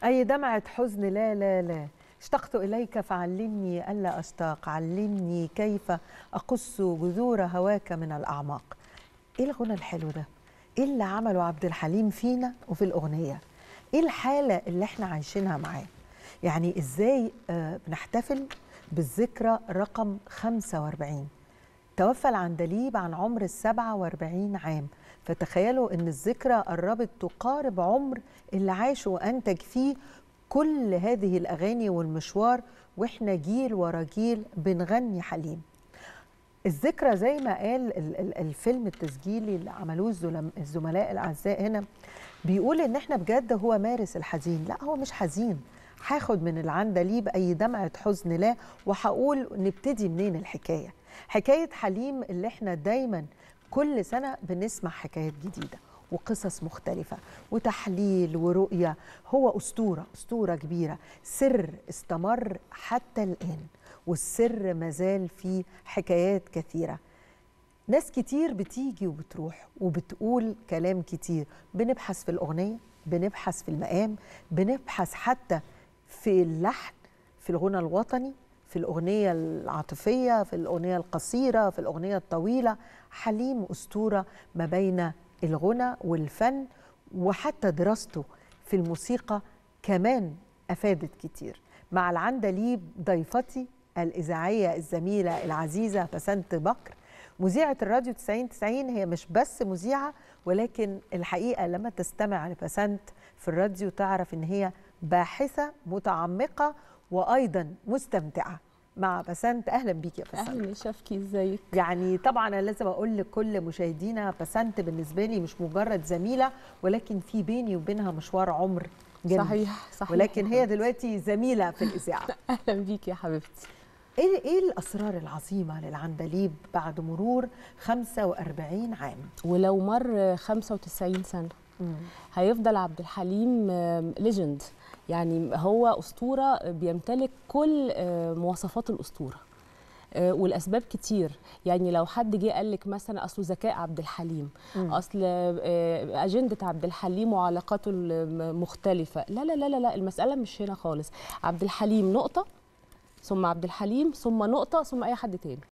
أي دمعة حزن لا لا لا اشتقت إليك فعلمني ألا أشتاق علمني كيف أقص جذور هواك من الأعماق إيه الغنى الحلو ده؟ إيه اللي عمله عبد الحليم فينا وفي الأغنية؟ إيه الحالة اللي إحنا عايشينها معاه؟ يعني إزاي آه بنحتفل بالذكرى رقم 45 توفى العندليب عن عمر السبعة واربعين عام فتخيلوا ان الذكرى قربت تقارب عمر اللي عاش وانتج فيه كل هذه الاغاني والمشوار واحنا جيل ورا جيل بنغني حليم الذكرى زي ما قال ال- ال- الفيلم التسجيلي اللي عملوه الزلم- الزملاء الاعزاء هنا بيقول ان احنا بجد هو مارس الحزين لا هو مش حزين هاخد من العندليب اي دمعه حزن لا وهقول نبتدي منين الحكايه حكايه حليم اللي احنا دايما كل سنه بنسمع حكايات جديده وقصص مختلفة وتحليل ورؤية هو أسطورة أسطورة كبيرة سر استمر حتى الآن والسر مازال فيه حكايات كثيرة ناس كتير بتيجي وبتروح وبتقول كلام كتير بنبحث في الأغنية بنبحث في المقام بنبحث حتى في اللحن في الغنى الوطني في الأغنية العاطفية في الأغنية القصيرة في الأغنية الطويلة حليم أسطورة ما بين الغنى والفن وحتى دراسته في الموسيقى كمان أفادت كتير مع العندليب ضيفتي الإذاعية الزميلة العزيزة بسنت بكر مذيعة الراديو 90 90 هي مش بس مذيعة ولكن الحقيقة لما تستمع لبسنت في الراديو تعرف إن هي باحثة متعمقة وأيضا مستمتعة مع بسنت أهلا بيك يا بسنت اهلا يا شفكي ازيك يعني طبعا انا لازم اقول لكل مشاهدينا بسنت بالنسبه لي مش مجرد زميله ولكن في بيني وبينها مشوار عمر جميل صحيح صحيح ولكن يا هي حبيبتي. دلوقتي زميله في الاذاعه اهلا بيك يا حبيبتي ايه ايه الاسرار العظيمه للعندليب بعد مرور 45 عام ولو مر 95 سنه هيفضل عبد الحليم ليجند يعني هو اسطوره بيمتلك كل آه، مواصفات الاسطوره آه، والاسباب كتير يعني لو حد جه قال لك مثلا اصله ذكاء عبد الحليم مم. اصل آه، اجنده عبد الحليم وعلاقاته المختلفه لا لا لا لا لا المساله مش هنا خالص عبد الحليم نقطه ثم عبد الحليم ثم نقطه ثم اي حد تاني